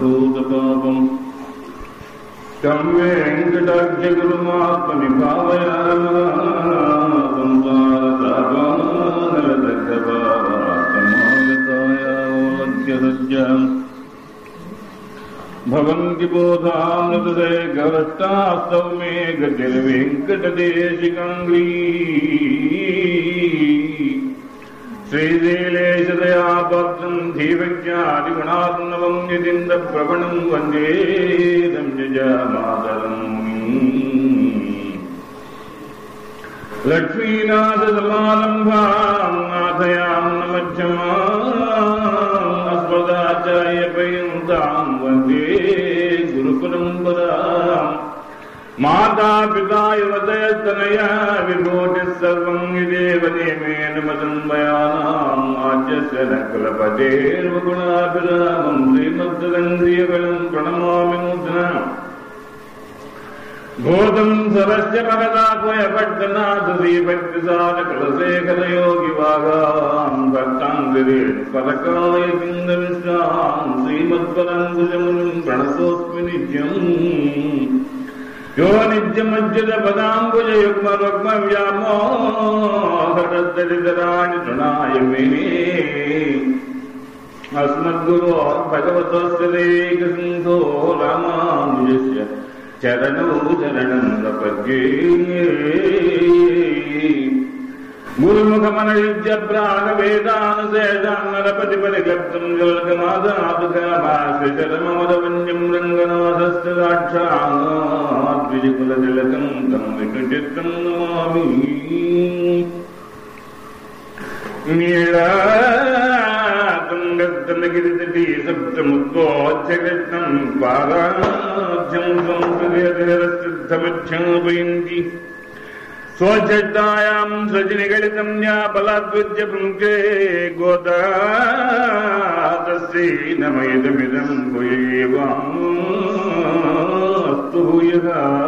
సర్వభూతపాపం तं वेङ्कटाख्यगुरुमात्मनि भावयामागतायावलभ्यसज्जाम् भवन्ति बोधामृतदे गवष्टास्तौ मे गतिर्वेङ्कटदेशिकाङ्ग्री श्रीशैलेशदया भक्तम् धीवज्ञादिगुणात्मवम् यदिन्दप्रवणम् वन्दे संयजामातरम् लक्ष्मीनाथसमारम्भाम् नाथयाम् न मध्यमाम् अस्मदाचार्यपर्यन्ताम् वन्दे गुरुपरम्पराम् माता पिता युवतयस्तनया विभूतिः सर्वम् यदेव नियमेन मदन्मयानाम् आद्यस्य न कुलपतेर्वगुणाभिरामम् श्रीमद्दन्द्रियगणम् प्रणमामि नूतना भूतम् सरस्य भगदात्मयपट्टनाथ श्रीभक्तिसारकुलशेखरयोगिवागाम् भक्ताङ्गिरेण परकाय पिन्दविश्राम् श्रीमत्पराङ्कुशमुनिम् प्रणतोऽस्मि नित्यम् यो नित्यमज्जलपदाम्बुजयुग्मरुग्मव्यामोहरदरिदराणि तृणाय मे अस्मद्गुरो भगवतस्य देकसिन्धो रामानुजस्य चरणौ चरणं प्रपद्ये गुरुमुखमनयुज्य प्रागवेदानुशेषान्नरपतिपरिगर्तुम् जलकमादातुकाभाषचरममदवन्यम् रङ्गनाथस्य साक्षाद्विजकुलतिलकम् तम् विष्णुचित्तम् नमामि नीलातुङ्गस्तनगिरितटी सप्तमुद्वोच्चकृष्णम् पादाभ्यम् संस्कृतिरसिद्धमच्छापयन्ति स्वचड्डायाम् सजनिगलितम् या बलाद्विद्य पुङ्के गोदातस्यै नमयदमिदम् भूयेवास्तु भूयः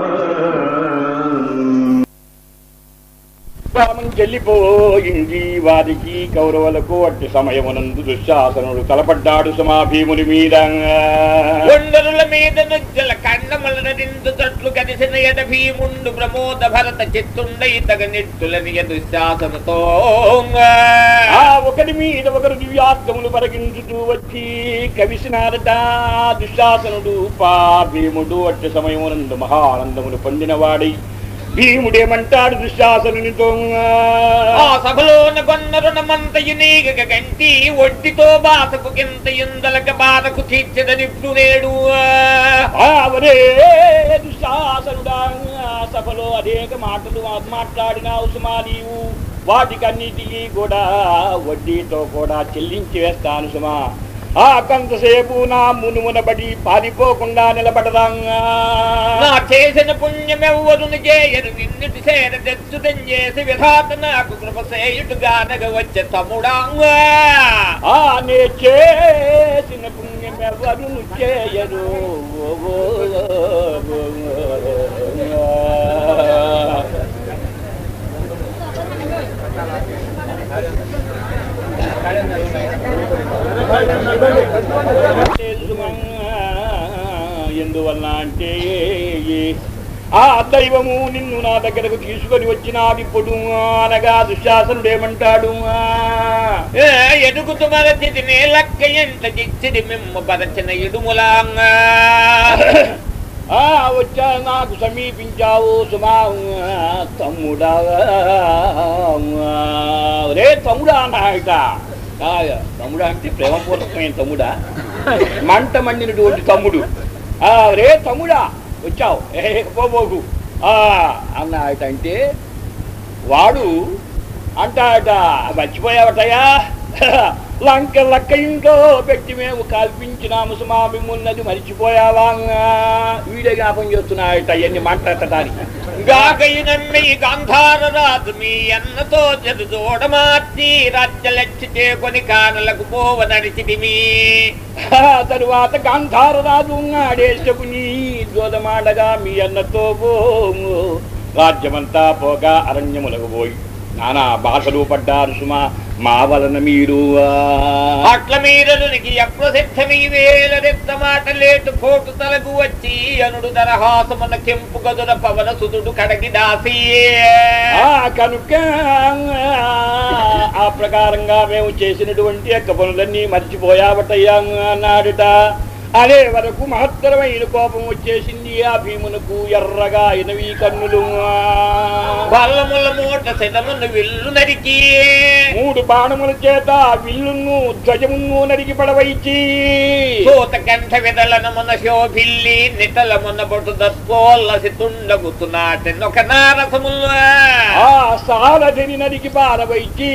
రామం చెల్లిపోయింది వారికి కౌరవులకు అట్టి సమయమునందు దుశ్శాసనుడు తలపడ్డాడు సమాభీముని మీద కొండరుల మీద నుజ్జల కండముల నిందు తట్లు కదిసిన ఎడ భీముండు ప్రమోద భరత చిత్తుండై తగ నిట్టులని దుశ్శాసనతో ఆ ఒకరి మీద ఒకరు దివ్యార్థములు పరగించుతూ వచ్చి కవిసినారట దుశ్శాసనుడు పా భీముడు అట్టి సమయమునందు మహానందములు పొందినవాడై భీముడేమంటాడు దుశ్శాసనునితో ఆ సభలోన కొన్నరుణమంతయు నీగ గంటి ఒడ్డితో బాసకు కింత ఇందలక బాధకు తీర్చదనిప్పుడు నేడు అవరే దుశ్శాసనుడా సభలో అనేక మాటలు మాట్లాడినావు సుమా నీవు వాటికన్నిటికీ కూడా వడ్డీతో కూడా చెల్లించి వేస్తాను సుమా ఆ కొంతసేపు నా మునుమునబడి పారిపోకుండా నిలబడదా నా చేసిన పుణ్యమెవ్వరును చేయరు నిన్నుటి సేన తెచ్చుతం చేసి విధాత నాకు కృప సేయుటుగా నగ వచ్చే తమ్ముడా ఆ నే చేసిన పుణ్యం ఎవరు చేయరు ఎందువల్ల అంటే ఆ దైవము నిన్ను నా దగ్గరకు తీసుకొని వచ్చినాదిప్పుడు అనగా దుశ్శాసనుడు ఏమంటాడు ఎదుగుతు మరచిది నేలక్క ఎంత చిచ్చిది మిమ్మ పరచిన ఇడుములాంగా ఆ వచ్చా నాకు సమీపించావు సుమా తమ్ముడా రే తమ్ముడా అన్నాయట ఆ, తమ్ముడా అంటే ప్రేమపూర్వకమైన తమ్ముడా మంట మండినటువంటి తమ్ముడు ఆ రే తమ్ముడా వచ్చావు ఏ పోబోకు ఆ అన్నాయట అంటే వాడు అంటాడట మర్చిపోయావటయా లంక లక్క ఇంట్లో పెట్టి మేము కల్పించినాము సుమా మిమ్మున్నది మర్చిపోయావా వీడే జ్ఞాపం చేస్తున్నాయట అవన్నీ మాట్లాడటానికి గాకయి నమ్మి గాంధార రాజు మీ అన్నతో జదు జోడమార్చి రాజ్యలక్షి చేకొని కానలకు పోవ నడిచిది మీ తరువాత గాంధార రాజు ఆడేసకు నీ జోదమాడగా మీ అన్నతో పోము రాజ్యమంతా పోగా అరణ్యములకు పోయి నానా భాషలు పడ్డారు సుమా మా వలన మీరు అట్ల మీరలునికి అప్రసిద్ధమీ వేల రెత్త మాట లేటు పోటు తలకు వచ్చి అనుడు దరహాసమున కెంపు గదుల పవన సుతుడు కడగి దాసి ఆ కనుక ఆ ప్రకారంగా మేము చేసినటువంటి యొక్క పనులన్నీ మర్చిపోయావటయ్యా అన్నాడుట అదే వరకు మహత్తరమైన కోపం వచ్చేసింది ఆ భీమునకు ఎర్రగా అయినవి కన్నులు బల్లముల మూట శతమును విల్లు నరికి మూడు బాణముల చేత విల్లును ధ్వజమును నరికి పడవైచి సూత కంఠ విదలనమున శోభిల్లి నిటలమున బొటు దత్కోల్లసి తుండగుతునాటెనొక నారసములు ఆ సారథిని నరికి పారవైచి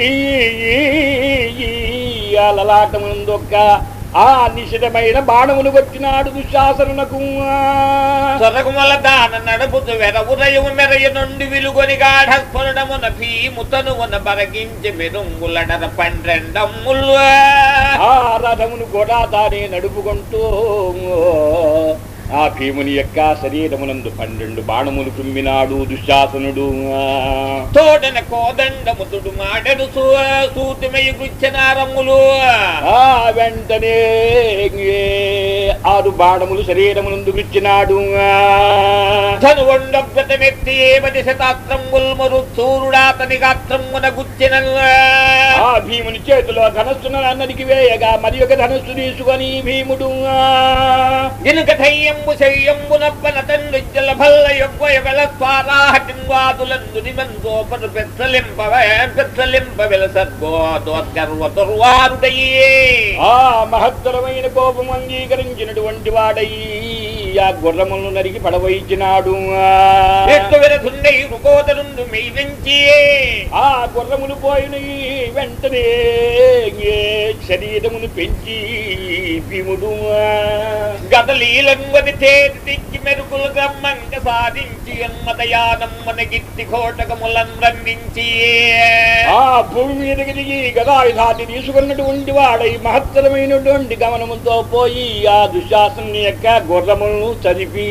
అలలాటముందొక్క ఆ నిశితమైన బాణములు కొట్టినాడు దుశ్శాసనునకు సొరగుమల దాన నడుపుతు వెరవురయము మెరయ నుండి విలుగొని గాఢస్ఫురణమున భీముతనువున బరగించి మెరుంగులడర పండ్రెండమ్ములు ఆ రథమును కూడా తానే నడుపుకుంటూ ఆ భీముని యొక్క శరీరమునందు పన్నెండు బాణములు తుమ్మినాడు దుశ్శాసనుడు తోడన కోదండముతుడు మాడడు సూతిమయ గుచ్చనారమ్ములు ఆ వెంటనే ఆరు బాణములు శరీరమునందు గుచ్చినాడు ధనువండవ్రతమెత్తి ఏమది శతాత్రంబుల్ మరు సూర్యుడాతని గాత్రమున గుచ్చిన ఆ భీముని చేతిలో ధనస్సును అన్నదికి వేయగా మరి ఒక ధనస్సు తీసుకొని భీముడు జినుక ధయ్యంబు శయ్యంబునప్పన తండ్రి జల భల్ల యొవ్వయ వెల స్వారాహటిన్వాదులందు నిమందోపరు పెచ్చలింప పెచ్చలింప వెల సద్గో దోత్గర్వ దుర్వారుడయ్యే ఆ మహత్తరమైన కోపం అంగీకరించినటువంటి వాడై ఆ గుర్రములను నరికి పడవయించినాడు ఎత్తు వెరధుండై రుకోదరుండు మెయ్యించి ఆ గుర్రములు పోయిన వెంటనే ఏ శరీరమును పెంచి భీముడు గదలీలంగది తేటి తిక్కి మెరుగులు గమ్మంగ సాధించి ఎన్మదయానమ్మన గిట్టి కోటకములను రంభించి ఆ భూమి మీదకి దిగి గదాయుధాన్ని తీసుకున్నటువంటి వాడై మహత్తరమైనటువంటి గమనముతో పోయి ఆ దుశ్శాసని యొక్క గుర్రములను చదివి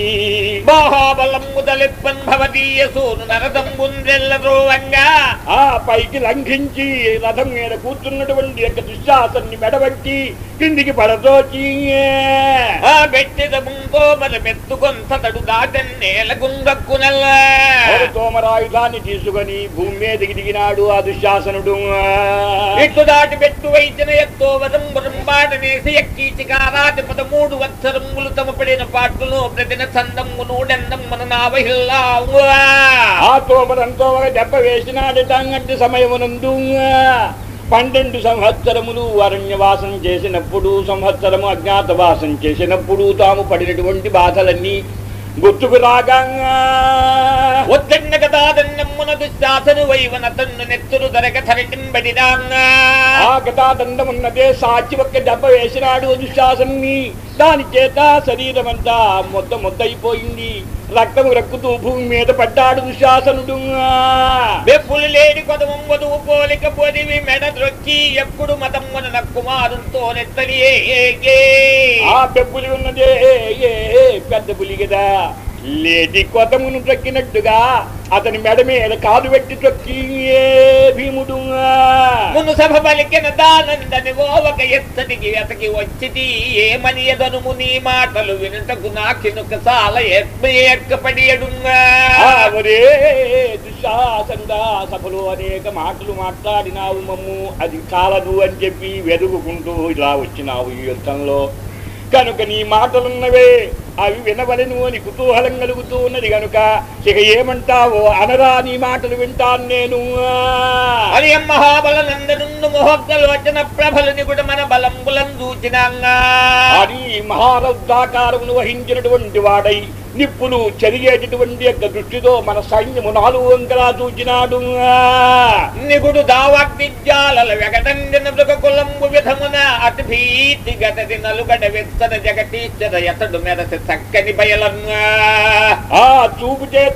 బాహాబలం ముదలెప్పన్ భవదీయ సూను నరదంబుందెల్ల రోవంగా ఆ పైకి లంఘించి రథం మీద కూర్చున్నటువంటి యొక్క దుశ్శాసన్ని మెడబట్టి కిందికి పడదోచి ఆ బెట్టెద ముంగో మన మెత్తుకొంతడు దాటన్ నేల గుంగక్కునల్ల ఒక తోమరాయుధాన్ని తీసుకొని భూమి మీదకి దిగినాడు ఆ దుశ్శాసనుడు ఇట్లు దాటి పెట్టు వైచిన ఎత్తో వరం వరంబాటనేసి ఎక్కీచి కారాటి పదమూడు వత్సరములు తమ పడిన పాటలు ప్రతిన చందమ్ము నూడెందమ్మన నావహిల్లా ఆ తోమరంతో ఒక దెబ్బ వేసినాడట అంగంటి సమయమునందు పన్నెండు సంవత్సరములు అరణ్యవాసం చేసినప్పుడు సంవత్సరము అజ్ఞాతవాసం చేసినప్పుడు తాము పడినటువంటి బాధలన్నీ గుర్తుకు రాగా ఒద్దన్న గదాదన్నమ్మున దుశ్శాసను వైవన తన్ను నెత్తురు దరక ధరటింబడిదాంగా ఆ గదాదండమున్నదే సాచి ఒక్క దెబ్బ వేసినాడు దుశ్శాసన్ని దాని చేత శరీరం అంతా మొత్తం మొద్దయిపోయింది రక్తము రక్కుతూ భూమి మీద పడ్డాడు దుశ్శాసనుడు వెప్పులు లేని కొదవం వధువు పోలిక పొదివి మెడ ద్రొక్కి ఎప్పుడు మతమ్మున నక్కుమారుతో నెత్తలి ఆ పెబ్బులి ఉన్నదే ఏ పెద్ద పులి కదా లేటి కొతమును తొక్కినట్టుగా అతని మెడ మీద కాలు పెట్టి తొక్కి ఏ భీముడు మును సభ పలికిన దానందని ఓ ఒక ఎత్తడికి ఎతకి వచ్చిది ఏమని ఎదనుము నీ మాటలు వినుటకు నాకినుక సాల ఎక్కపడి ఎడుంగా ఆ ఒరే దుశ్శాసనుడా సభలో అనేక మాటలు మాట్లాడినావు మమ్ము అది చాలదు అని చెప్పి వెదుగుకుంటూ ఇలా వచ్చినావు ఈ యుద్ధంలో కనుక నీ మాటలున్నవే అవి వినవలను అని కుతూహలం కలుగుతూ ఉన్నది కనుక ఇక ఏమంటావో అనరా నీ మాటలు వింటాను నేను అది మహాబల నందనుండు మొహక్కలు వచ్చిన ప్రభలని కూడా మన బలంబులం దూచినాంగా అని మహారౌద్ధాకారమును వహించినటువంటి వాడై నిప్పులు చెరిగేటటువంటి యొక్క దృష్టితో మన సైన్యము నాలుగు వంకలా చూచినాడు నిగుడు దావాగ్నిజ్వాలల వెగటండిన మృగ కులంబు విధమున అతి భీతి గతది నలుగడ వెచ్చన జగటీశ్వర ఎతడు మెరసి చక్కని బయలన్నా ఆ చూపు చేత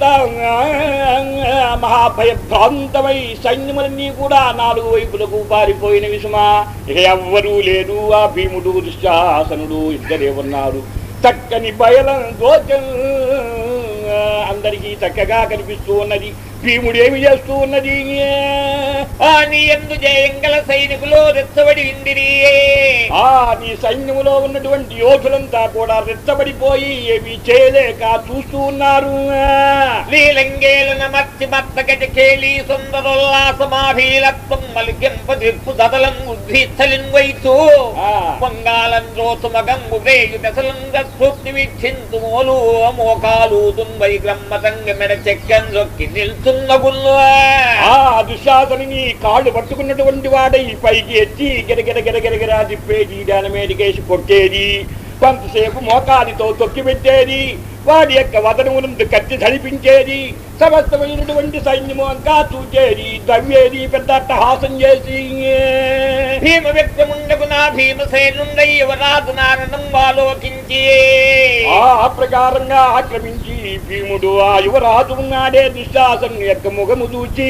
మహాభయభ్రాంతమై సైన్యములన్నీ కూడా నాలుగు వైపులకు పారిపోయిన విసుమా ఇక ఎవ్వరూ లేరు ఆ భీముడు దుశ్శాసనుడు ఇద్దరే ఉన్నారు చక్కని బయలను దోచ అందరికీ చక్కగా కనిపిస్తూ ఉన్నది భీముడు ఏమి చేస్తూ ఉన్నది ఆ నీ ఎందు జయంగల సైనికులు రెచ్చబడి విందిరి ఆ నీ సైన్యములో ఉన్నటువంటి యోధులంతా కూడా రెచ్చబడిపోయి ఏమి చేయలేక చూస్తూ ఉన్నారు లీలంగేలన మత్సి మత్త గజ కేళి సుందరోల్లాసమాభీలత్వం మలికెంప దిప్పు దదలం ఉద్ధీస్థలిన్ వైతు ఆ. పొంగాలం రోసు మగంబు వేయు దశలంగ స్ఫూర్తి వీక్షింతు మోలు మోకాలు దుంబై గ్రమ్మతంగ మెడ చెక్కన్ రొక్కి నిల్చున్న గుల్లు ఆ దుశ్శాసని కాళ్ళు పట్టుకున్నటువంటి వాడై పైకి ఎత్తి గిరగిర గిరగిరగిర తిప్పేది దాని మీదకేసి కొట్టేది కొంతసేపు మోకాలితో తొక్కి పెట్టేది వాడి యొక్క వదనమునందు కత్తి ధరిపించేది సమస్తమైనటువంటి సైన్యము అంతా చూచేది దవ్వేది పెద్ద అట్టహాసం చేసి భీమ వ్యక్తముండకు నా భీమసేనుండై యువరాజు నారణం ఆలోకించి ఆ ప్రకారంగా ఆక్రమించి భీముడు ఆ యువరాజు ఉన్నాడే దుశ్శాసన్ యొక్క ముఖము చూచి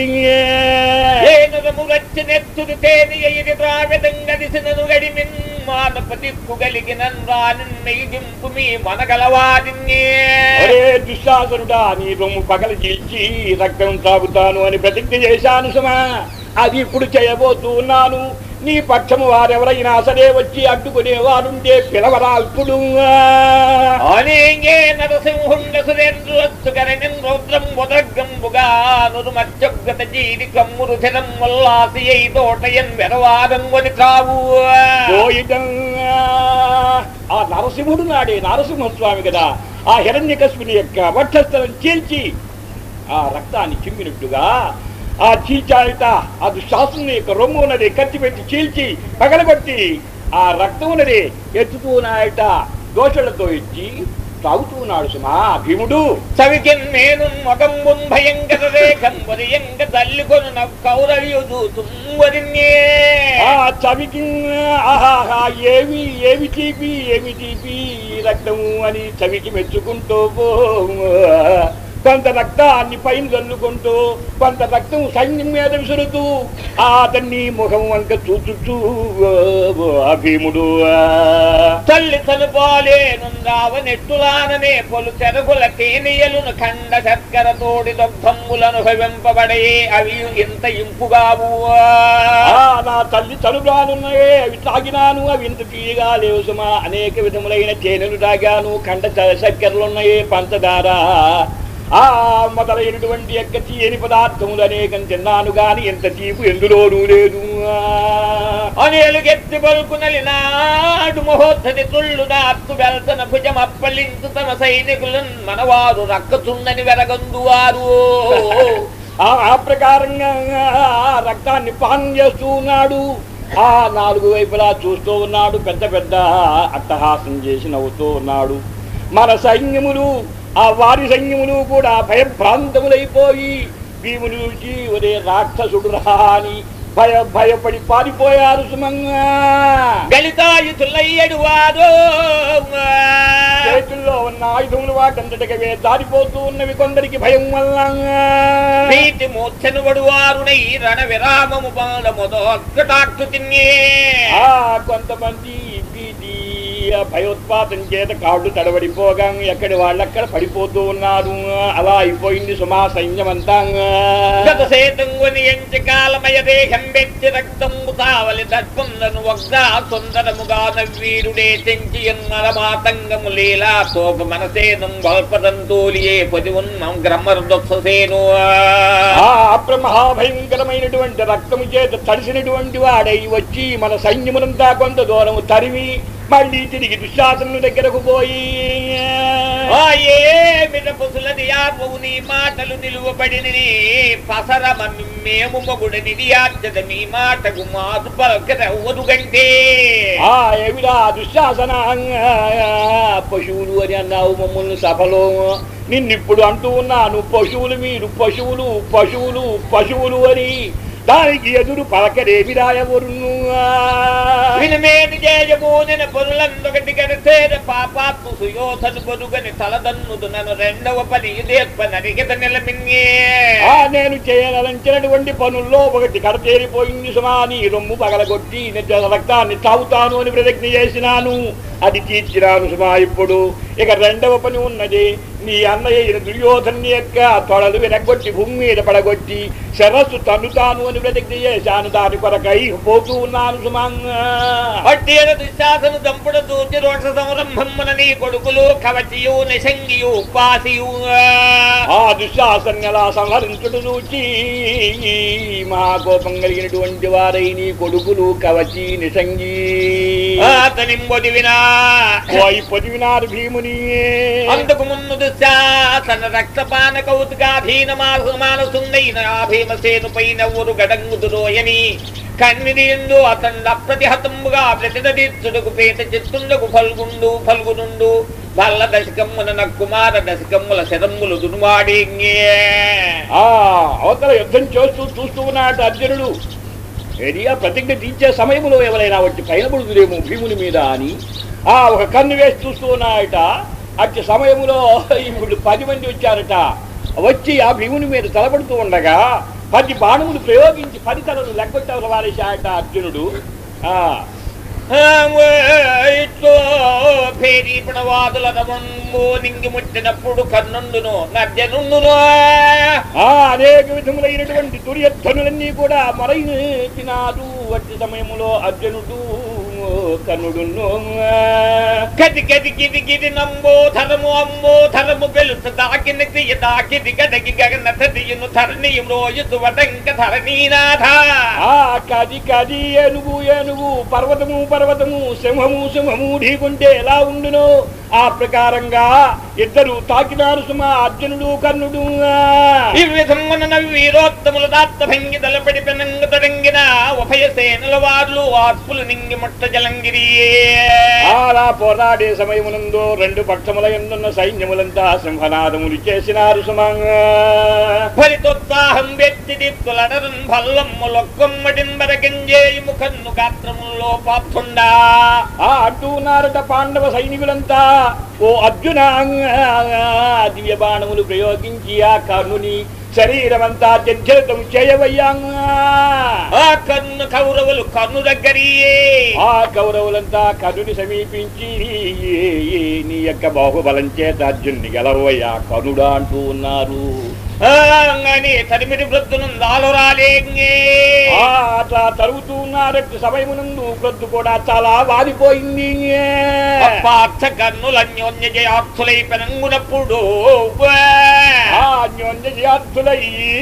ఏనుగము వచ్చి నెత్తుడు తేని ఎయిది ప్రావిదంగదిసినను గడిమిన్ మానపతిక్కు కలిగిన రానిన్నయింపు మీ మనగలవాదిన్నే ఒరే దుశ్శాసనుడా నీ రొమ్ము పగల చీల్చి రక్తం తాగుతాను అని ప్రతిజ్ఞ చేశాను సుమా అది ఇప్పుడు చేయబోతూ ఉన్నాను నీ పక్షము వారెవరైనా సరే వచ్చి అడ్డుకునే వారుంటే పిలవరా ఇప్పుడు అనేంగే నరసింహుండ సురేంద్రులస్సు కరణిన్ రౌద్రం ఉదగ్గంబుగా నురుమచ్చొగ్గత జీవి కమ్మురు ధిరం వల్లాసి అయి తోటయన్ వెరవారం వని త్రావు పోయిదం. ఆ నరసింహుడు నాడే నరసింహస్వామి కదా ఆ హిరణ్యకశిపుని యొక్క వక్షస్థలం చీల్చి ఆ రక్తాన్ని చిమ్మినట్టుగా ఆ చీల్చాయట ఆ దుశ్శాసనం యొక్క రొమ్ము ఉన్నది కత్తి పెట్టి చీల్చి పగలగొట్టి ఆ రక్తం ఉన్నది ఎత్తుతున్నాయట దోషులతో ఇచ్చి తాగుతున్నాడు సుమా భీముడు సవికిన్ నేను మగంబున్ భయంకర రేఖం వరియంగ తల్లికొను కౌరవ్యు దూతుంవరిన్యే ఆ చవికి ఆహాహా ఏమి ఏమి తీపి ఏమి తీపి ఈ రక్తము అని చవికి మెచ్చుకుంటూ పో కొంత రక్తాన్ని పైన చల్లుకుంటూ కొంత రక్తం సైన్యం మీద విసురుతూ ఆ అతన్ని ముఖం వంక చూచుచూ ఆ భీముడు తల్లి తలుపాలేనుందావ నెట్టులాననే పొలు చెరుగుల తేనియలును ఖండ శర్కర తోడి దొగ్ధమ్ములను భవింపబడే అవి ఇంత ఇంపుగావు ఆ నా తల్లి తలుగానున్నాయే అవి తాగినాను అవి ఇంత తీయగా లేవు సుమా అనేక విధములైన తేనెలు తాగాను కండ చక్కెరలున్నాయే పంచదార ఆ మొదలైనటువంటి యొక్క తీయని పదార్థములు అనేకం తిన్నాను గాని ఎంత తీపు ఎందులోనూ లేదు అనేలు గెత్తి పలుకునలి నాడు మహోత్తని తుళ్ళు నాత్తు వెల్తన భుజం అప్పలించు తమ సైనికులను మనవారు రక్కచుందని వెరగందువారు ఆ ఆ ప్రకారంగా ఆ రక్తాన్ని పానం చేస్తూ ఉన్నాడు ఆ నాలుగు వైపులా చూస్తూ ఉన్నాడు పెద్ద పెద్ద అట్టహాసం చేసి నవ్వుతూ ఉన్నాడు మన సైన్యములు ఆ వారి సైన్యములు కూడా భయభ్రాంతములైపోయి భీముని చూసి ఒరే రాక్షసుడు రా అని భయ భయపడి పారిపోయారు సుమంగా గళితాయుతులయ్యడు వారు చేతుల్లో ఉన్న ఆయుధములు వాటంతటికవే దారిపోతూ ఉన్నవి కొందరికి భయం వల్ల ప్రీతి మూర్ఛను వడువారునై రణ విరామము పాల మొదొక్కటాక్కు తిన్నే ఆ కొంతమంది భీతి ఆ భయోత్పాతం చేత కాళ్ళు తడబడిపోగా ఎక్కడి వాళ్ళక్కడ పడిపోతూ ఉన్నారు అలా అయిపోయింది సుమా సైన్యమంతా గత సేతంగుని ఎంచి కాలమయ దేహం వెచ్చి రక్తము తావలి దర్పుందను ఒగ్గా సుందరముగా నవ్వీరుడే తెంచి ఎన్నర మాతంగము లీలా తోక మనసేనం గొల్పదంతోలియే పొది ఉన్నం గ్రమ్మర్దొత్ససేను ఆ అప్రమహాభయంకరమైనటువంటి రక్తము చేత తడిసినటువంటి వాడై వచ్చి మన సైన్యమునంతా కొంత దూరము తరిమి మళ్ళీ తిరిగి దుశ్శాసనుల దగ్గరకు పోయి ఏమిట పుసులది ఆత్మవు నీ మాటలు నిలువబడిని పసరమ మేము మొగుడ నిధియార్చద మీ మాటకు మాదు పలకరెవ్వరు గంటే ఆ ఏమిరా దుశ్శాసన పశువులు అని అన్నావు మమ్మల్ని సభలో నిన్నిప్పుడు అంటూ ఉన్నాను పశువులు మీరు పశువులు పశువులు పశువులు అని దానికి ఎదురు పలకరేమిరా ఎవరును వినమేని చేయబోనిన పొరులందొకటి గడితేన పాపాత్ము సుయోధను పొరుగని తలదన్నుదు నన్ను రెండవ పని ఇదేత్ప నరిగిత నిలమిన్యే ఆ నేను చేయదలంచినటువంటి పనుల్లో ఒకటి కడతేరిపోయింది సుమా నీ రొమ్ము పగలగొట్టి నిజ రక్తాన్ని తాగుతాను అని ప్రతిజ్ఞ చేసినాను అది తీర్చినాను సుమా ఇప్పుడు ఇక రెండవ పని ఉన్నది నీ అన్నయ్య అయిన దుర్యోధను యొక్క తొడలు వినగొట్టి భూమి మీద పడగొట్టి శరస్సు తను తాను అని ప్రతిజ్ఞ చేశాను దాని కొరకై పోతూ ఉన్నాను సుమంగా పట్టేర దుశ్శాసను దంపుడు దూచి రోష సంరంభమున నీ కొడుకులు కవచియు నిశంగియు ఉపాసియు ఆ దుశ్శాసన్ ఎలా సంహరించుడు చూచి మహాకోపం కలిగినటువంటి వారై నీ కొడుకులు కవచి నిసంగి అతని మొదివినా పోయి పొదివినారు భీముని అందుకు మున్ను దుశ్శాసన రక్తపాన కౌతుకాధీన మానసుండైన ఆ భీమసేను పైన ఊరు గడంగుదురోయని కన్నిదిందు అతండ అప్రతిహతముగా ప్రతినదీర్చుడుకు పేత చిత్తుండకు ఫల్గుండు ఫల్గునుండు వల్ల దశకమ్మున నక్కుమార దశకమ్ముల శరమ్ములు దునుమాడి ఆ అవతల యుద్ధం చేస్తూ చూస్తూ ఉన్నాడు అర్జునుడు ఏరియా ప్రతిజ్ఞ తీర్చే సమయంలో ఎవరైనా వచ్చి పైన పడుతురేమో భీముని మీద అని ఆ ఒక కన్ను వేసి చూస్తూ ఉన్నాయట అట్టి సమయంలో ఇప్పుడు పది మంది వచ్చారట వచ్చి ఆ భీముని మీద తలపడుతూ ఉండగా పది బాణములు ప్రయోగించి పది తలను లెక్కొట్టవల వారేశాయట అర్జునుడు ఆ ఇట్లో పేరీ పిణవాదుల రమణము నింగి ముట్టినప్పుడు కన్నుండును నర్జనుండును ఆ అనేక విధములైనటువంటి దుర్యధ్వనులన్నీ కూడా మరైనాడు వచ్చే సమయంలో అర్జునుడు కనుడును గది గది గిది గిది నంబో ధరము అమ్మో ధరము వెలుత దాకిన క్రియ దాకిది గదగి గగన తదియును ధరణియు రోజు వటంక ధరణీనాథ ఆ కది కది ఏనుగు ఏనుగు పర్వతము పర్వతము సింహము సింహము ఢీకుంటే ఎలా ఉండును ఆ ప్రకారంగా ఇద్దరు తాకినారు సుమ అర్జునుడు కర్ణుడు ఈ విధమున నవి వీరోత్తములు దాత్త భంగి తలపడి పెనంగ తడంగిన ఉభయ సేనల వార్లు ఆత్పులు నింగి ముట్ట జలంగిరి అలా పోరాడే సమయమునందు రెండు పక్షముల ఎందున్న సైన్యములంతా సింహనాదములు చేసినారు సుమంగా ఫలితోత్సాహం వ్యక్తి దిక్కులడరన్ భల్లమ్ములొక్కమ్మడింబర గంజేయి ముఖన్ను గాత్రముల్లో పాత్తుండా ఆ అంటున్నారట పాండవ సైనికులంతా ఓ అర్జున దివ్య బాణములు ప్రయోగించి ఆ కర్ణుని శరీరమంతా జర్జరితం చేయవయ్యా ఆ కన్ను కౌరవులు కన్ను దగ్గరియే ఆ కౌరవులంతా కర్ణుని సమీపించి నీ యొక్క బాహుబలం చేత అర్జున్ని గెలవయ్యా కనుడా అంటూ ఉన్నారు అని తరిమిడి వృద్ధును దాలురాలేంగే ఆ అట్లా తరుగుతూ ఉన్నారట్టు సమయమునందు ప్రొద్దు కూడా చాలా వాడిపోయింది అప్పార్థ కన్నుల అన్యోన్య జయార్థులై పెనంగునప్పుడు ఆ అన్యోన్యజాతులై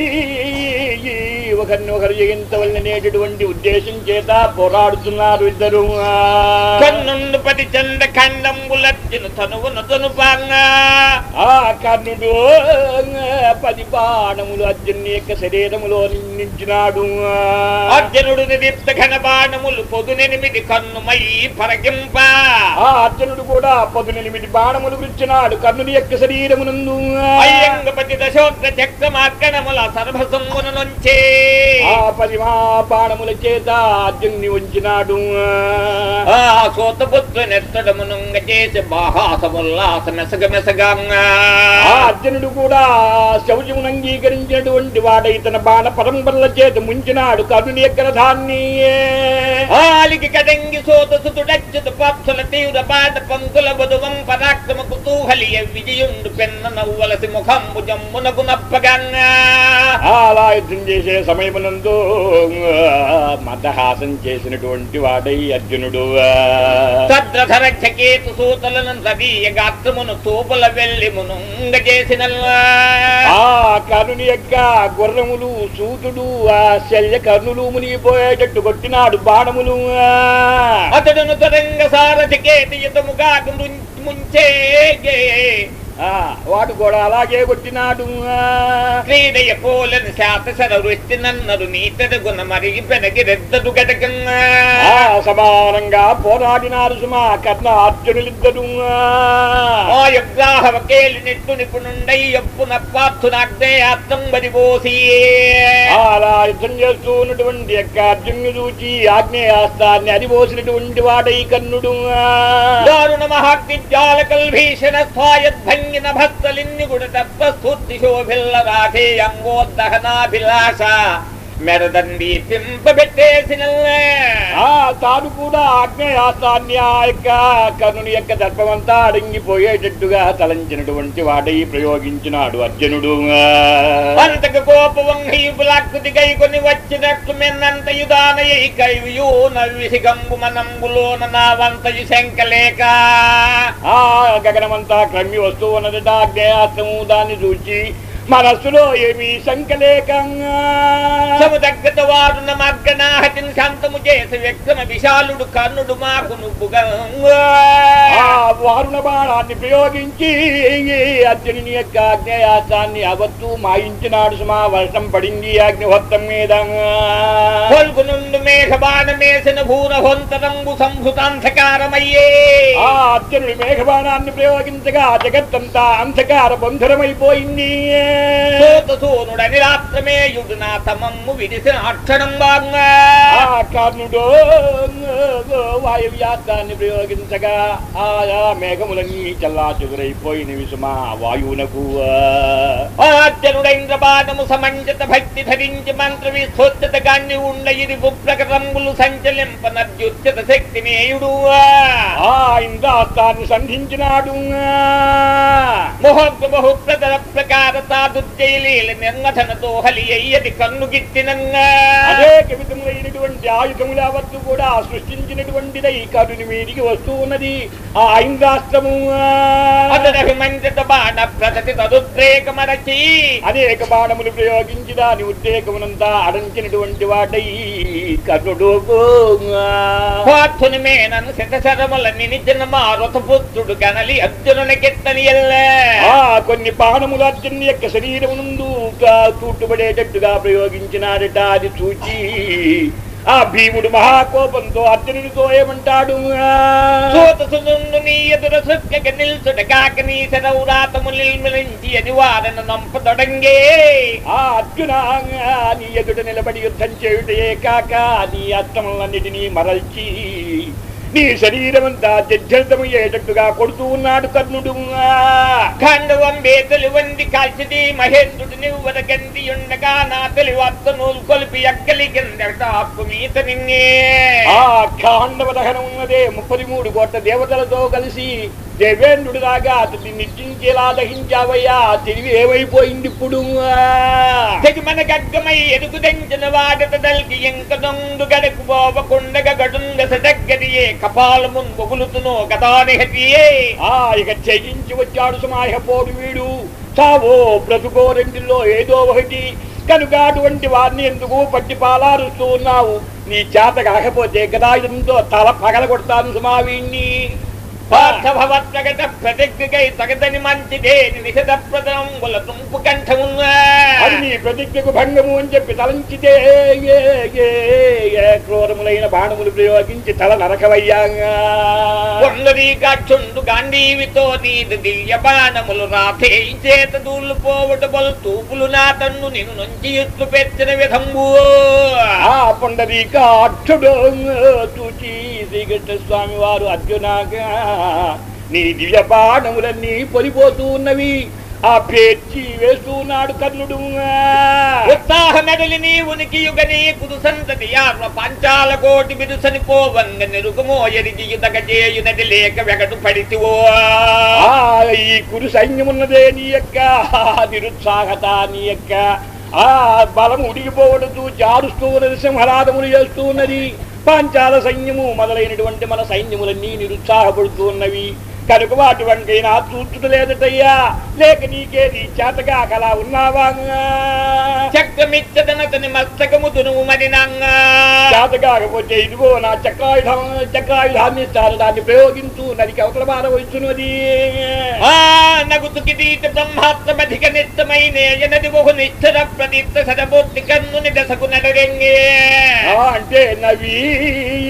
ఒకరిని ఒకరు జయించవలనేటటువంటి ఉద్దేశం చేత పోరాడుతున్నారు ఇద్దరు కన్నుండు పది చండ ఖండంబులర్జును తనువును తనుపాంగా ఆ కర్ణుడు పది బాణములు అర్జున్ యొక్క శరీరములో నిందించినాడు అర్జునుడు నిదీప్త ఘన బాణములు పొదునెనిమిది కన్నుమై పరగింప ఆ అర్జునుడు కూడా పదునెనిమిది బాణములు విచ్చినాడు కర్ణుని యొక్క శరీరమునందు అయ్యంగపతి దశోగ్ర చక్రమార్కణముల సర్వసమ్మున నుంచే ఆ పది మా బాణముల చేత అర్జున్ని ఉంచినాడు ఆ సోతపుత్ర నెత్తడమునుంగ చేసి బాహాసముల్లాస మెసగ మెసగంగా ఆ అర్జునుడు కూడా శౌచమును అంగీకరించినటువంటి వాడై తన బాణ పరంపరల చేత ముంచినాడు కర్ణుని యొక్క రథాన్ని ఆలికి కదంగి సోత సుతుడచ్యుత పాత్సుల తీవ్ర పాట పంకుల బుధువం పరాక్రమ కుతూహలియ విజయుండు పెన్న నవ్వలసి ముఖంబు జమ్మునకు నప్పగంగా ఆ అలా యుద్ధం చేసే సమయమునందు మదహాసం చేసినటువంటి వాడై అర్జునుడు తద్రధర చకేతు సూతలను రవీయ గాత్రమును తూపుల వెళ్ళి మునుంగ చేసిన ఆ కర్ణుని యొక్క గుర్రములు సూతుడు ఆ శల్య కర్ణులు మునిగిపోయేటట్టు కొట్టినాడు బాణములు అతడును తరంగ సారథికేతి యుతముగా ముంచే ఆ వాడు కూడా అలాగే కొట్టినాడు క్రీడయ పోలని శాతసర వృష్టి నన్నరు నీతడు గుణ మరిగి పెనగి రెద్దడు గటకంగా ఆ సమానంగా పోరాడినారు సుమా కర్ణ అర్జునులిద్దరు ఆ యుగ్రాహవ కేలి నెట్టు నిపుణుండై ఎప్పున పార్థునాగ్నే అర్థం బదిపోసి ఆ అలా యుద్ధం చేస్తూ ఉన్నటువంటి యొక్క అర్జును చూచి ఆగ్నేయాస్త్రాన్ని అరిపోసినటువంటి వాడై కర్ణుడు దారుణ మహాగ్నిజ్వాల కల్భీషణ స్వాయద్భంగిన భక్తలిన్ని గుడ తప్ప స్థూర్తి శోభిల్ల రాధే అంగోద్దహనాభిలాష మెరదండి తింపబెట్టేసిన ఆ తాను కూడా ఆగ్నేయాస్త్రాన్ని ఆ యొక్క కర్ణుని యొక్క దర్పమంతా అడంగిపోయేటట్టుగా తలంచినటువంటి వాడై ప్రయోగించినాడు అర్జునుడు అంతకు కోపవంహీపులాకృతి కై కొని వచ్చినట్లు మెన్నంత యుధానయ్య కైవియు నవ్విసిగంబు మనంబులోన నా వంతయు శంకలేక ఆ గగనమంతా క్రమ్మి వస్తూ ఉన్నదట ఆగ్నేయాస్త్రము దాన్ని చూచి మనస్సులో ఏమీ శంకలేకంగా సముదగ్గత వారున మగ్గనాహతిని శాంతము చేసి వ్యక్తమ విశాలుడు కర్ణుడు మాకు నువ్వుగా ఆ వారుణ బాణాన్ని ప్రయోగించి అర్జునుని యొక్క అగ్నేయాసాన్ని అవత్తు మాయించినాడు సుమా వర్షం పడింది అగ్నిహోత్రం మీద పొల్గునుండు మేఘబాణమేసిన భూన హొంతరంగు సంభృతాంధకారమయ్యే ఆ అర్జునుడి మేఘబాణాన్ని ప్రయోగించగా జగత్తంతా అంధకార బంధురమైపోయింది సోత సోనుడని రాత్రమేయుడు నా తమమ్ము విడిసిన అక్షరం బాగా ఆ కర్ణుడు వాయువ్యాసాన్ని ప్రయోగించగా ఆయా మేఘములన్నీ చల్లా చెదురైపోయినవి సుమా వాయువునకు ఆర్జనుడైంద్ర బాణము సమంజత భక్తి ధరించి మంత్ర విస్తోచ్చత గాన్ని ఉండ ఇది ప్రకటంబులు సంచలింప నద్యుచ్చత శక్తి నేయుడు ఆ ఇంద్రాస్తాన్ని సంధించినాడు మొహబ్బ బహుప్రతర ప్రకార తాదుర్జయలీల నిర్మథనతో హలి అయ్యది కన్ను గిట్టినంగా అనేక విధములైనటువంటి ఆయుధములు యావత్తు కూడా సృష్టించినటువంటిదై కరుని మీదికి వస్తూ ఉన్నది ఆ ఇంద్రాస్త్రము అతడభిమంజిత బాణ ప్రగతి తదుద్రేకమరచి అనేక బాణములు ప్రయోగించి దాని ఉద్రేకమునంతా అడంచినటువంటి వాడై కర్ణుడు పార్థుని మేనను శతశరముల నినిచిన మారుత పుత్రుడు కనలి అర్జునుని కెత్తని ఎల్లే ఆ కొన్ని బాణములు అర్జునుని యొక్క శరీరం నుండు తూట్టుబడేటట్టుగా ప్రయోగించినాడట అది చూచి ఆ భీముడు మహాకోపంతో అర్జునుడితో ఏమంటాడు సూత సునుండు నీ ఎదుర సుక్కక నిల్చుట కాక నీ శరౌరాతము నిల్మిలించి అది వారన నంపదొడంగే ఆ అర్జున నీ ఎదుట నిలబడి యుద్ధం చేయుటే కాక నీ అర్థములన్నిటినీ మరల్చి నీ శరీరమంతా జర్జరితమయ్యేటట్టుగా కొడుతూ ఉన్నాడు కర్ణుడు ఖండవం బేతలు వండి కాల్చిది మహేంద్రుడు నివ్వర గంది ఉండగా నా తెలివత్త నూలు కొలిపి ఎక్కలి కిందకు మీత నిన్నే ఆ ఖాండవ దహనం ఉన్నదే ముప్పది మూడు కోట్ల దేవతలతో కలిసి దేవేంద్రుడు రాగా అతన్ని నిర్జించేలా దహించావయ్యా తెలివి ఏమైపోయింది ఇప్పుడు తెగి మన గగ్గమై ఎదుగు దంచిన వాడత దల్కి ఇంక దొందు గడకు పోవకుండగ గడుంగ సదగ్గదియే కపాలమున్ బొగులుతునో గదానిహతియే ఆ ఇక చెయ్యించి వచ్చాడు సమాహపోడు వీడు చావో బ్రతుకో రెండిల్లో ఏదో ఒకటి కనుక అటువంటి వారిని ఎందుకు పట్టి పాలారుస్తూ ఉన్నావు నీ చేత కాకపోతే గదాయుధంతో తల పగల కొడతాను సుమా వీణ్ణి పార్థభవత్ప్రగత ప్రతిజ్ఞకై తగదని మంచిదే నిషద ప్రదంబుల తుంపు కంఠమున్నా అది నీ ప్రతిజ్ఞకు భంగము అని చెప్పి తలంచితే ఏ, ఏ, ఏ క్రూరములైన బాణములు ప్రయోగించి తల నరకవయ్యా కొండరీకాక్షుండు గాంధీవితో నీది దివ్య బాణములు రాధే చేత దూళ్ళు పోవట బలు తూపులు నా తన్ను నిన్ను నుంచి ఎత్తు పెట్టిన విధంబు ఆ పొండరీక అక్షుడు చూచి శ్రీకృష్ణ స్వామి వారు అర్జునాగా నీ దివ్య బాణములన్నీ పొలిపోతూ ఉన్నవి ఆ పేర్చి వేస్తూ ఉన్నాడు కర్ణుడు ఉత్సాహ మెడలి నీ ఉనికి యుగని కుదు సంతతి యార్వ పంచాల కోటి బిరుసని పోవంగ నిరుగమో ఎరిగి యుదగ చేయునది లేక వెగటు పడితివో ఆ ఈ కురు సైన్యమున్నదే నీ యొక్క నిరుత్సాహత నీ యొక్క ఆ బలం ఉడిగిపోవడదు జారుస్తూ ఉన్నది సింహరాధములు చేస్తూ ఉన్నది పాంచాల సైన్యము మొదలైనటువంటి మన సైన్యములన్నీ నిరుత్సాహపడుతూ ఉన్నవి కనుక అటువంటి నా చూచుట లేదటయ్యా లేక నీకేది చేతగా కలా ఉన్నావా చక్రమిచ్చదనతని మస్తకము దునువు మరి నంగా చేత కాకపోతే ఇదిగో నా చక్రాయుధం చక్రాయుధాన్ని ఇస్తాను దాన్ని ప్రయోగించు నదికి అవతల బాధ వచ్చున్నది ఆ నగుతు కిరీట బ్రహ్మాత్మధిక నిత్యమైన ఎనది బహు నిశ్చర ప్రదీప్త సదబోత్తి కన్నుని దశకు నడరెంగే ఆ, అంటే నవి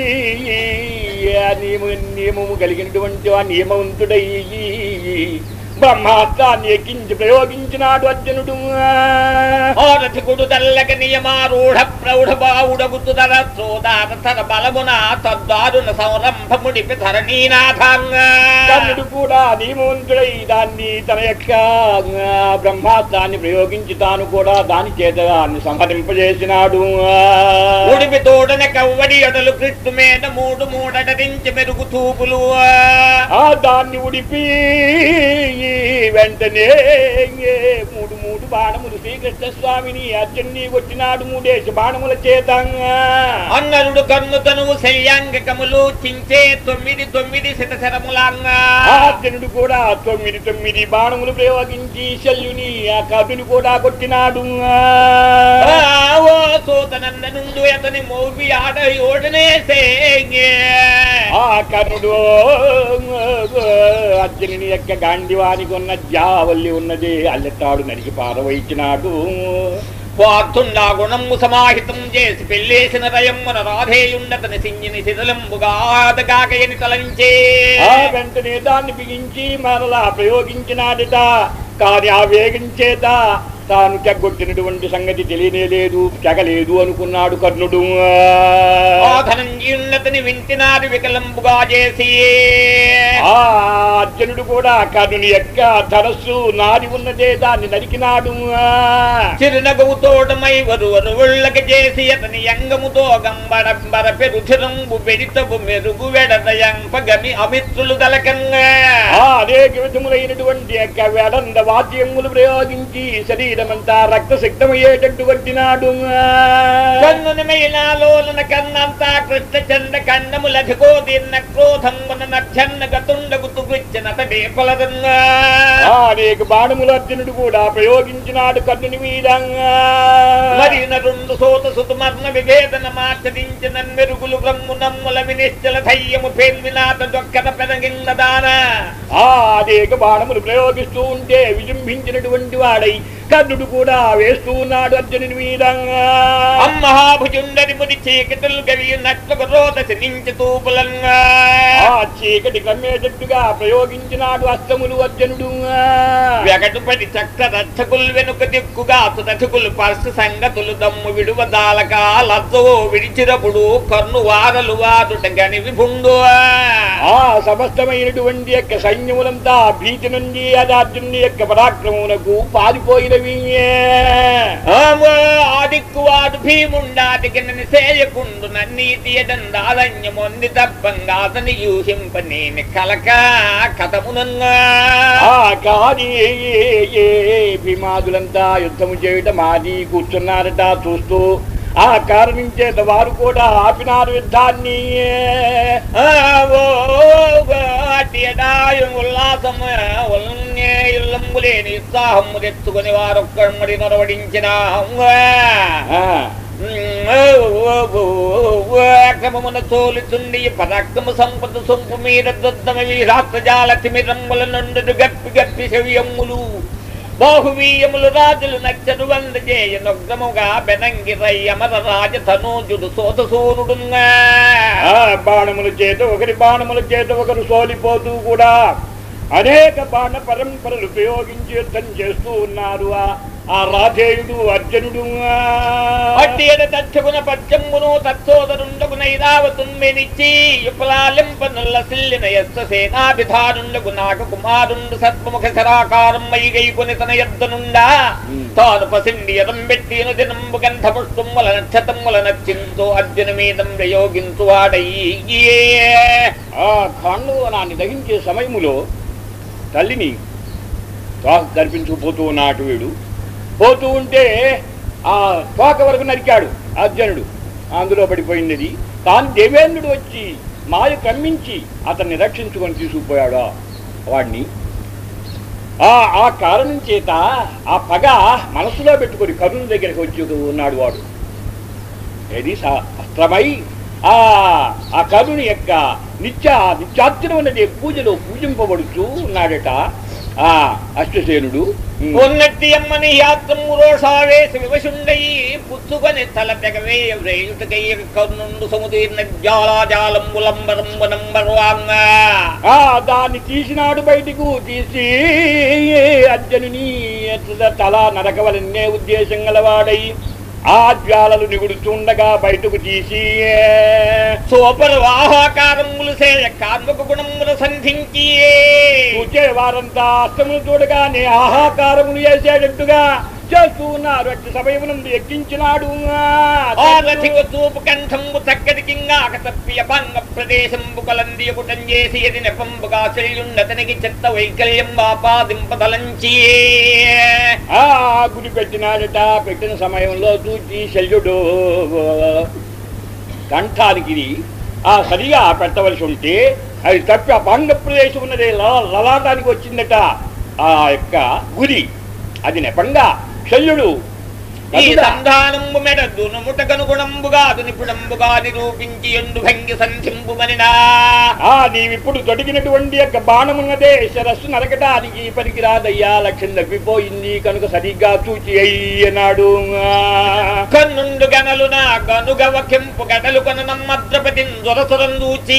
ఆ నియమ నియమము కలిగినటువంటి ఆ నియమవంతుడై బ్రహ్మాస్త్రాన్ని ఎక్కించి ప్రయోగించినాడు అర్జునుడు ఓరథికుడు తెల్లక నియమారూఢ ప్రౌఢ బావుడగుతుదర సోదారతర బలమున తద్దారుణ సంరంభముడిపి ధరణీనాథంగా కర్ణుడు కూడా నియమవంతుడై దాన్ని తన యొక్క ఆ, బ్రహ్మాస్త్రాన్ని ప్రయోగించి తాను కూడా దాని చేత దాన్ని సంహరింపజేసినాడు ఉడిపి తోడన కవ్వడి అడలు కృష్ణు మీద మూడు మూడటరించి మెరుగు తూపులు ఆ దాన్ని ఉడిపి వెంటనే మూడు మూడు బాణములు శ్రీకృష్ణ స్వామిని అర్జున్ని కొట్టినాడు మూడేసి బాణముల చేతంగా అన్నరుడు కన్ను తనువు శల్యాంగకములు చించే తొమ్మిది తొమ్మిది శతశరములంగా ఆ అర్జునుడు కూడా తొమ్మిది తొమ్మిది బాణములు ప్రయోగించి శల్యుని ఆ కర్ణుని కూడా కొట్టినాడు ఓ సూతనందనుండు అతని మోవి ఆడ ఓడనేసే ఆ కర్ణుడు అర్జునుని యొక్క గాండివానికి ఉన్న జావల్లి ఉన్నది అల్లెత్తాడు నరికి పారవయించినాడు వార్తుండా గుణము సమాహితం చేసి పెళ్ళేసిన రయమ్మన రాధేయుండతని సింగిని శిథిలంబుగాదగాకయని తలంచే ఆ వెంటనే దాన్ని బిగించి మరలా ప్రయోగించినాడట కానీ ఆ వేగం చేత తాను తెగొట్టినటువంటి సంగతి తెలియనే లేదు తెగలేదు అనుకున్నాడు కర్ణుడు ఆ ధనంజయున్నతని వింటినాడు వికలంబుగా చేసి ఆ అర్జునుడు కూడా కర్ణుని యొక్క ధరస్సు నాది ఉన్నదే దాన్ని నరికినాడు చిరునగవు తోటమై వరువరు ఉళ్ళక చేసి అతని యంగముతో గంబడంబర పెరుచిరంబు బెడితపు మెరుగు వెడదయంప గమి అమిత్రులు దలకంగా ఆ అనేక విధములైనటువంటి యొక్క వేడంద వాద్యములు ప్రయోగించి శరీరమంతా రక్తసిక్తమయ్యేటట్టు కొట్టినాడు కన్నుని మైలాలోలన కన్నంతా కృష్ణ చండ కన్నములధికో దీన్న క్రోధమున నచ్చన్న గతుండగు తుగుచ్చిన తడే ఫలదంగా ఆ అనేక బాణములు అర్జునుడు కూడా ప్రయోగించినాడు కర్ణుని మీద మరి నరుండు సోత సుతుమర్ణ విభేదన మార్చదించిన మెరుగులు బ్రహ్ము నమ్ముల వినిశ్చల ధైర్యము పేర్వినాథ దొక్కన పెనగిన్న దాన ఆ అనేక బాణములు ప్రయోగిస్తూ ఉంటే విజృంభించినటువంటి వాడై కర్ణుడు కూడా వేస్తూ ఉన్నాడు అర్జునుని మీద అమ్మహాభుజుండరి ముడి చీకటులు గవి నట్లకు రోదసి నించి తూపులంగా ఆ చీకటి కమ్మేటట్టుగా ప్రయోగించినాడు అస్తములు అర్జునుడు వెగటుపడి చక్క రచ్చకులు వెనుక దిక్కుగా సుదకులు పర్సు సంగతులు దమ్ము విడువదాలక లజ్జవో విడిచినప్పుడు కన్ను వారలు వాదుట గని విభుండు ఆ సమస్తమైనటువంటి యొక్క సైన్యములంతా భీతి నుండి అది అర్జునుని యొక్క పరాక్రమమునకు పారిపోయినవి ఆదిక్కు వాడు భీముండాదికి సేయకుండు నన్నీతి ఎడందారణ్యమొంది తప్పంగా అతని యూహింప నేను కలక కథమునంగా ఆ కానీ భీమాదులంతా యుద్ధము చేయటం ఆది కూర్చున్నారట చూస్తూ ఆ కారణం చేత వారు కూడా ఆపినారు యుద్ధాన్ని ఉల్లాసము ఇల్లంబులేని ఉత్సాహము తెచ్చుకొని వారొక్కడి నొరవడించిన ఆ, క్రమమున తోలుచుండి పరాక్రమ సంపద సొంపు మీద దొద్దమ వీరాత్రజాల తిమిరంబుల నుండి గప్పి గప్పి శవ్యములు బాహువీయములు రాజులు నచ్చను వందజేయ నొగ్రముగా బెనంగి రై అమర రాజ తనూజుడు సోతసూరుడుగా ఆ బాణముల చేత ఒకరి బాణముల చేత ఒకరు సోలిపోతూ కూడా అనేక బాణ పరంపరలు ఉపయోగించి యుద్ధం చేస్తూ ఉన్నారు ఆ- ఆ రాధేయుడు అర్జునుడు అట్టి ఎడ తచ్చగున పచ్చమ్మును తత్సోదరుండగు నైరావతుమ్మెనిచ్చి యుపలాలింపనుల్ల సిల్లిన యస్త సేనాభిధారుండగు నాగ కుమారుండు సత్వముఖ శరాకారం మైగైకొని తన ఎద్దనుండా తాను పసిండి ఎదం పెట్టిను దినంబు గంధ పుష్పముల నక్షతముల నచ్చింతో అర్జున మీదం ప్రయోగించు వాడయ్యే ఆ ఖాండవనాన్ని దహించే సమయములో తల్లిని త్వాక జరిపించుకుపోతూ ఉన్నాడు వీడు పోతూ ఉంటే ఆ తోక వరకు నరికాడు అర్జునుడు అందులో పడిపోయినది తాను దేవేంద్రుడు వచ్చి మాయ కమ్మించి అతన్ని రక్షించుకొని తీసుకుపోయాడు ఆ వాడిని ఆ ఆ కారణం చేత ఆ పగ మనసులో పెట్టుకొని కరుణ దగ్గరికి వచ్చి ఉన్నాడు వాడు ఏది సా- అస్త్రమై ఆ ఆ కరుని యొక్క నిత్య నిత్యార్జనమైనది పూజలో పూజింపబడుతూ ఉన్నాడట ఆ అష్టసేనుడు ఉమ్. ఉన్నట్టి అమ్మని యాత్రము రోషావేశ వివశుండయి పుచ్చుకొని తల తెగవే వ్రేయుటకయ్య కర్ణుండు సముదీర్ణ జాలాజాలంబులంబరంబు నంబర్వాంగా ఆ దాన్ని తీసినాడు బయటకు తీసి అర్జునుని ఎత్తుద తల నరకవలనే ఉద్దేశం గలవాడై ఆ జ్వాలలు నిగుడుతుండగా బయటకు తీసి సోపరు ఆహాకారములు సేయ కార్మక గుణముల సంధించి చూచే వారంతా అస్తములు చూడగానే ఆహాకారములు చేసేటట్టుగా చేస్తూ ఉన్నారు అట్టి సమయమునందు ఎక్కించినాడు ఆ రథిక చూపు కంఠంబు చక్కటి కింగాక తప్పి అభంగ ప్రదేశంబు కలందియపుటం చేసి ఎది నెపంబుగా చెల్లుండతనికి చెత్త వైకల్యం ఆపాదింపదలంచి ఆ గుడి పెట్టినాడట పెట్టిన సమయంలో చూచి శల్యుడు కంఠానికి ఆ సరిగా పెట్టవలసి ఉంటే అది తప్పి ఆ భంగ ప్రదేశం ఉన్నది ల- లలాటానికి వచ్చిందట ఆ యొక్క గురి అది నెపంగా శల్యుడు ఈ కనుక సంధానంబు మెడ దునుముట కనుగుణంబుగా దునిపుడంబుగా నిరూపించి ఎండు భంగి సంధింపుమనినా ఆ నీవిప్పుడు తొడిగినటువంటి యొక్క బాణమున్నదే శరస్సు నరకటానికి పనికిరాదయ్యా లక్ష్యం తప్పిపోయింది కనుక సరిగ్గా చూచి అయ్యనాడు కన్నుండు గనలు నా గనుగవ కెంపు గడలు కొన నమ్మద్రపతి దొరసొరం దూచి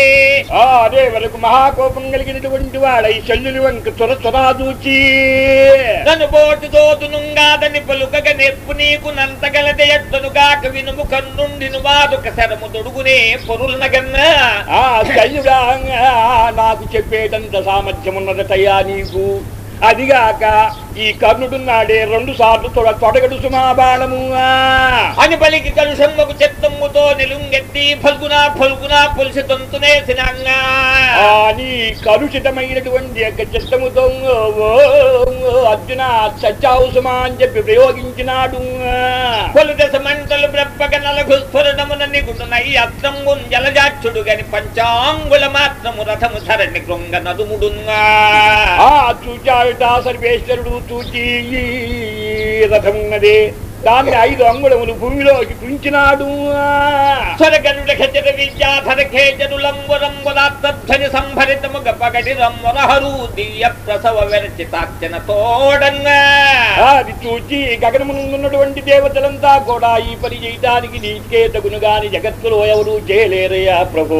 ఆ అదే వరకు మహాకోపం కలిగినటువంటి వాడై శల్యుని వంక చొర చొరా చూచి నన్ను బోటు దోతునుంగాదని పలుకగ నెప్పు నీకు నంతగలదే ఎట్టనుగాక వినుము కన్నుండిను వాదుక శరము తొడుగునే పొరుల నగన్న ఆ శల్యుడా నాకు చెప్పేటంత సామర్థ్యం ఉన్నదటయ్యా నీకు అదిగాక ఈ కర్ణుడున్నాడే రెండు సార్లు తొడ తొడగడు సుమా బాణము అని పలికి కలుషమ్మకు చెత్తమ్ముతో నిలుంగెత్తి ఫల్గునా ఫల్గునా పొలిసి తొంతునేసినంగా ఆ నీ కలుషితమైనటువంటి యొక్క చిత్తముతో ఓ, ఓ, అర్జున చచ్చావు సుమా అని చెప్పి ప్రయోగించినాడు పలు దశ మంటలు బ్రప్పగ నలగు స్ఫురణమున నిగుడునై అస్త్రము జలజాక్షుడు గని పంచాంగుల మాత్రము రథము ధరణి కృంగ నదుముడుంగా ఆ చూచావిట సర్వేశ్వరుడు చూచి ఈ రథం ఉన్నది దాన్ని ఐదు అంగుళములు భూమిలోకి తుంచినాడు స్వరగరుడ ఖచర విద్యాధర ఖేచరులంబురంబులాత్మధ్వని సంభరితము గపగటి రమ్మరహరు దివ్య ప్రసవ విరచితార్చన తోడన్నా అది చూచి గగనమునున్నటువంటి దేవతలంతా కూడా ఈ పని చేయటానికి నీకే తగును గాని జగత్తులో ఎవరు చేయలేరయ్యా ప్రభో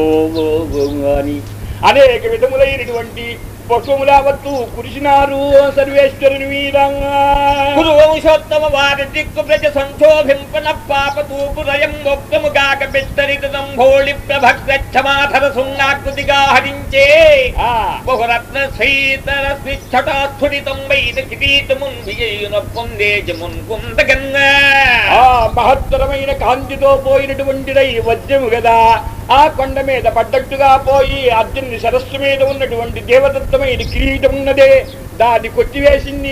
అని అనేక విధములైనటువంటి పుష్పములావత్తు కురిసినారు సర్వేశ్వరుని వీరంగా కురు వంశోత్తమ వారి దిక్కు ప్రజ సంక్షోభింపన పాప తూపు రయం మొక్కము గాక బిత్తరిత దంభోళి ప్రభక్త క్షమాధర సున్నాకృతిగా హరించే ఆ బహురత్న శ్రీతర స్విచ్చటాస్థుడితం వైద కిరీటమున్ విజయున పొందేజమున్ కుందగన్నా ఆ మహత్తరమైన కాంతితో పోయినటువంటిదై వజ్రము కదా ఆ కొండ మీద పడ్డట్టుగా పోయి అర్జునుని సరస్సు మీద ఉన్నటువంటి దేవదత్తమైన కిరీటం ఉన్నదే దాన్ని కొట్టివేసింది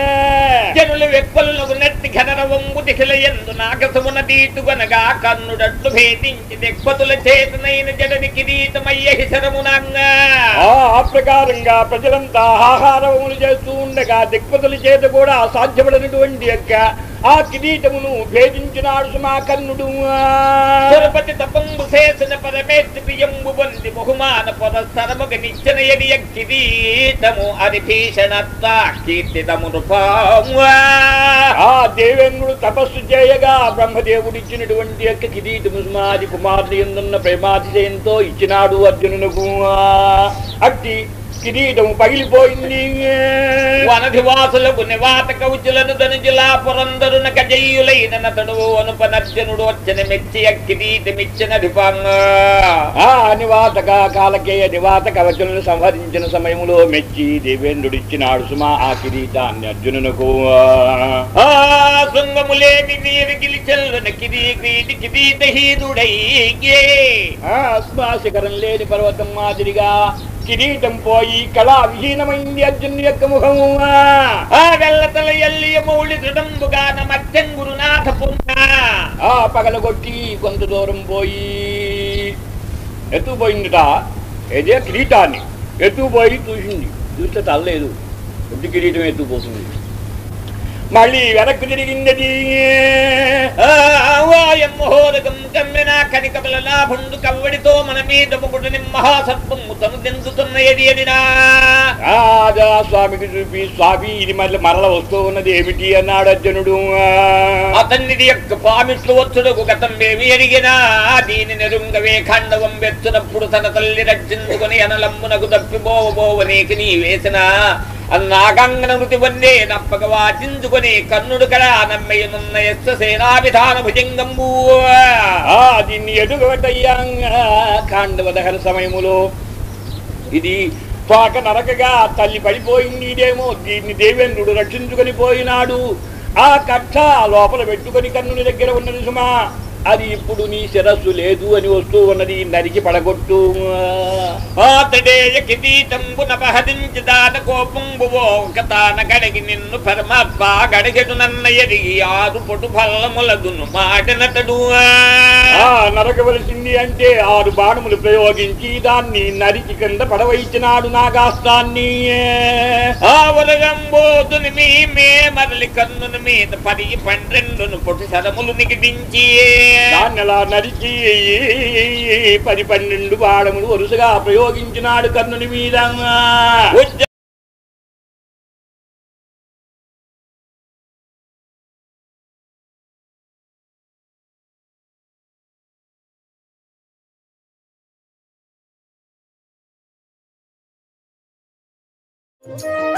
జనులు వెప్పలకు నెట్టి ఘనరవంబు దిశల ఎందు నాగసమున తీటుగనగా కన్నుడట్లు భేదించి దిక్పతుల చేతనైన జడని కిరీటమయ్య హిసరమునంగా ఆ ఆ ప్రకారంగా ప్రజలంతా ఆహారములు చేస్తూ ఉండగా దిక్పతుల చేత కూడా సాధ్యపడినటువంటి యొక్క ఆ కిరీటమును భేదించినాడు సుమాకర్ణుడు తిరుపతి తపంబు చేసిన పరమేశ్వరి ప్రియంబు పొంది బహుమాన పురస్సరముగ నిచ్చెన ఎడియ కిరీటము అని భీషణత్వ కీర్తితమును ఆ దేవేంద్రుడు తపస్సు చేయగా బ్రహ్మదేవుడిచ్చినటువంటి యొక్క కిరీటము సుమాది కుమారుడు ఎందున్న ప్రేమాతిశయంతో ఇచ్చినాడు అర్జునునకు అట్టి కిరీటము పగిలిపోయింది వనధివాసులకు నివాత కౌచులను ధనుజులా పురందరున గజయ్యులైన నతడు అనుపనర్జనుడు వచ్చిన మెచ్చి కిరీటమిచ్చిన ధిపంగా ఆ నివాత కాలకేయ నివాత కవచులను సంహరించిన సమయములో మెచ్చి దేవేంద్రుడు ఇచ్చినాడు సుమా ఆ కిరీటాన్ని అర్జునునకు ఆ శృంగములేని వీరి గిలిచెల్లున కిరీ క్రీటి కిరీటహీనుడయ్యే ఆ శిఖరం లేని పర్వతం మాదిరిగా కిరీటం పోయి కళా విహీనమైంది అర్జును యొక్క ముఖము ఆ వెల్లతల ఎల్లియ మౌళి దృఢంబుగాన మధ్యం గురునాథ పున్న ఆ పగలగొట్టి కొంత దూరం పోయి ఎత్తుపోయిందిట ఏదే కిరీటాన్ని ఎత్తుపోయి చూసింది చూస్తే తల్లేదు ఒట్టి కిరీటం ఎత్తుపోతుంది మళ్ళీ వెనక్కు తిరిగిందది వాయమ్మహోదకం కమ్మిన కనికబల లాభుండు కవ్వడితో మన మీద ముగుడుని మహాసర్పము తను దించుతున్నది అదినా రాజా స్వామికి చూపి స్వామి ఇది మళ్ళీ మరల వస్తూ ఉన్నది ఏమిటి అన్నాడు అర్జునుడు అతన్నిది యొక్క పామిట్లు వచ్చుడకు గతం ఏమి ఎరిగినా దీని నెరుంగవే ఖండవం వెచ్చునప్పుడు తన తల్లి రక్షించుకుని అనలమ్మునకు తప్పిపోవబోవనేకి నీ వేసిన అన్నాగంగన మృతి వన్నే నప్పక వాచించుకొని కన్నుడు కడ నమ్మయ్యనున్న ఎస్త సేనాభిధాన భుజంగంబూ ఆ దీన్ని ఎదుగబట్టయ్యా కాండవ దహన సమయములో ఇది తోక నరకగా తల్లి పడిపోయింది ఇదేమో దీన్ని దేవేంద్రుడు రక్షించుకొని పోయినాడు ఆ కట్ట లోపల పెట్టుకొని కన్నుని దగ్గర ఉన్నది సుమా అది ఇప్పుడు నీ శిరస్సు లేదు అని వస్తూ ఉన్నది నరికి పడగొట్టు ఆతడేయ కిరీటంబున పహదించి దాన కోపంబువో కతాన గడిగి నిన్ను పరమాత్మ గడిగెడు నన్న ఎరిగి ఆరు పొటు ఫల్లములదును మాటనతడు ఆ నరకవలసింది అంటే ఆరు బాణములు ప్రయోగించి దాన్ని నరికి కింద పడవైచినాడు నాగాస్తాన్ని ఆవరగంబోతుని మీ మే మరలి కన్నుని మీద పది పన్నెండును పొటి సరములు నిగిడించి దాన్ని అలా నరికి పది పన్నెండు బాణములు వరుసగా ప్రయోగించినాడు కన్నుని మీద ఉజ్జ Thank you.